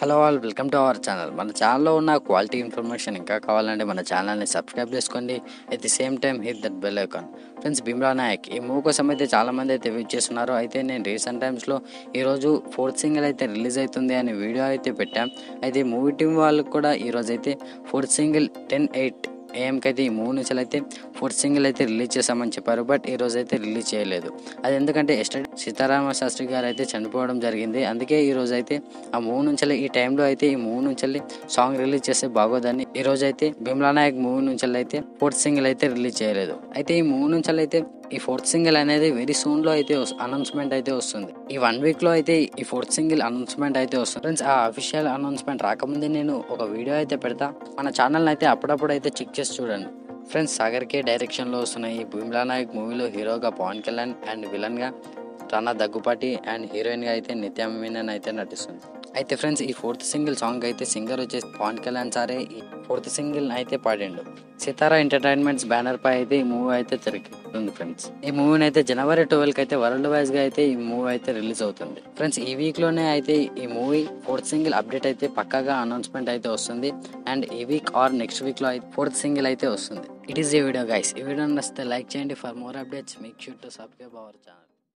hello all welcome to our channel మన ఛానల్లో ఉన్న క్వాలిటీ ఇన్ఫర్మేషన్ ఇంకా కావాలంటే మన ఛానల్ని సబ్స్క్రైబ్ చేసుకోండి at the same time hit that bell icon friends Bheemla Nayak ఈ మూవీ కోసం అయితే చాలామంది అయితే వెయిట్ చేస్తున్నారు అయితే నేను రీసెంట్ టైమ్స్లో ఈరోజు ఫోర్త్ సింగిల్ అయితే రిలీజ్ అవుతుంది అనే వీడియో అయితే పెట్టాం అయితే మూవీ టీం వాళ్ళకు కూడా ఈరోజు అయితే ఫోర్త్ సింగిల్ టెన్ ఎయిట్ ఏఎంకి అయితే ఈ మూవీ నుంచి అయితే ఫోర్త్ సింగిల్ అయితే రిలీజ్ చేస్తామని చెప్పారు బట్ ఈ రోజు అయితే రిలీజ్ చేయలేదు అది ఎందుకంటే ఎస్టర్డే సీతారామ శాస్త్రి గారు అయితే చనిపోవడం జరిగింది అందుకే ఈ రోజు అయితే ఆ మూవీ నుంచి ఈ టైంలో అయితే ఈ మూవీ నుంచి సాంగ్ రిలీజ్ చేస్తే బాగోదని ఈ రోజు అయితే భీమ్లా నాయక్ మూవీ నుంచి అయితే ఫోర్త్ సింగిల్ అయితే రిలీజ్ చేయలేదు అయితే ఈ మూవీ నుంచి అయితే ఈ ఫోర్త్ సింగిల్ అనేది వెరీ సూన్ లో అయితే అనౌన్స్మెంట్ అయితే వస్తుంది ఈ వన్ వీక్ లో అయితే ఈ ఫోర్త్ సింగిల్ అనౌన్స్మెంట్ అయితే వస్తుంది ఫ్రెండ్స్ ఆ అఫీషియల్ అనౌన్స్మెంట్ రాకముందే నేను ఒక వీడియో అయితే పెడతా మన ఛానల్ అయితే అప్పుడప్పుడు అయితే చెక్ చేసి చూడండి ఫ్రెండ్స్ సాగర్ కే డైరెక్షన్ లో వస్తున్న ఈ భీమ్లా నాయక్ మూవీలో హీరోగా పవన్ కళ్యాణ్ అండ్ విలన్ గా రానా దగ్గుపాటి అండ్ హీరోయిన్ గా అయితే నిత్య మీనన్ అయితే నటిస్తుంది అయితే ఫ్రెండ్స్ ఈ ఫోర్త్ సింగిల్ సాంగ్ అయితే సింగర్ వచ్చేసి పవన్ కళ్యాణ్ సారే ఈ ఫోర్త్ సింగిల్ అయితే పాడిండు సితారా ఎంటర్టైన్మెంట్స్ బ్యానర్ పై అయితే ఈ మూవీ అయితే తిరుగుతుంది ఫ్రెండ్స్ ఈ మూవీని అయితే జనవరి ట్వెల్వ్ కి అయితే వరల్డ్ వైజ్ గా అయితే ఈ మూవీ అయితే రిలీజ్ అవుతుంది ఫ్రెండ్స్ ఈ వీక్ లోనే అయితే ఈ మూవీ ఫోర్త్ సింగిల్ అప్డేట్ అయితే పక్కాగా అనౌన్స్మెంట్ అయితే వస్తుంది అండ్ ఈ వీక్ ఆర్ నెక్స్ట్ వీక్ లో అయితే ఫోర్త్ సింగిల్ అయితే వస్తుంది ఇట్ ఈస్ ఈ వీడియో గైస్ ఈ వీడియో నచ్చితే లైక్ చేయండి for more updates make sure to subscribe our channel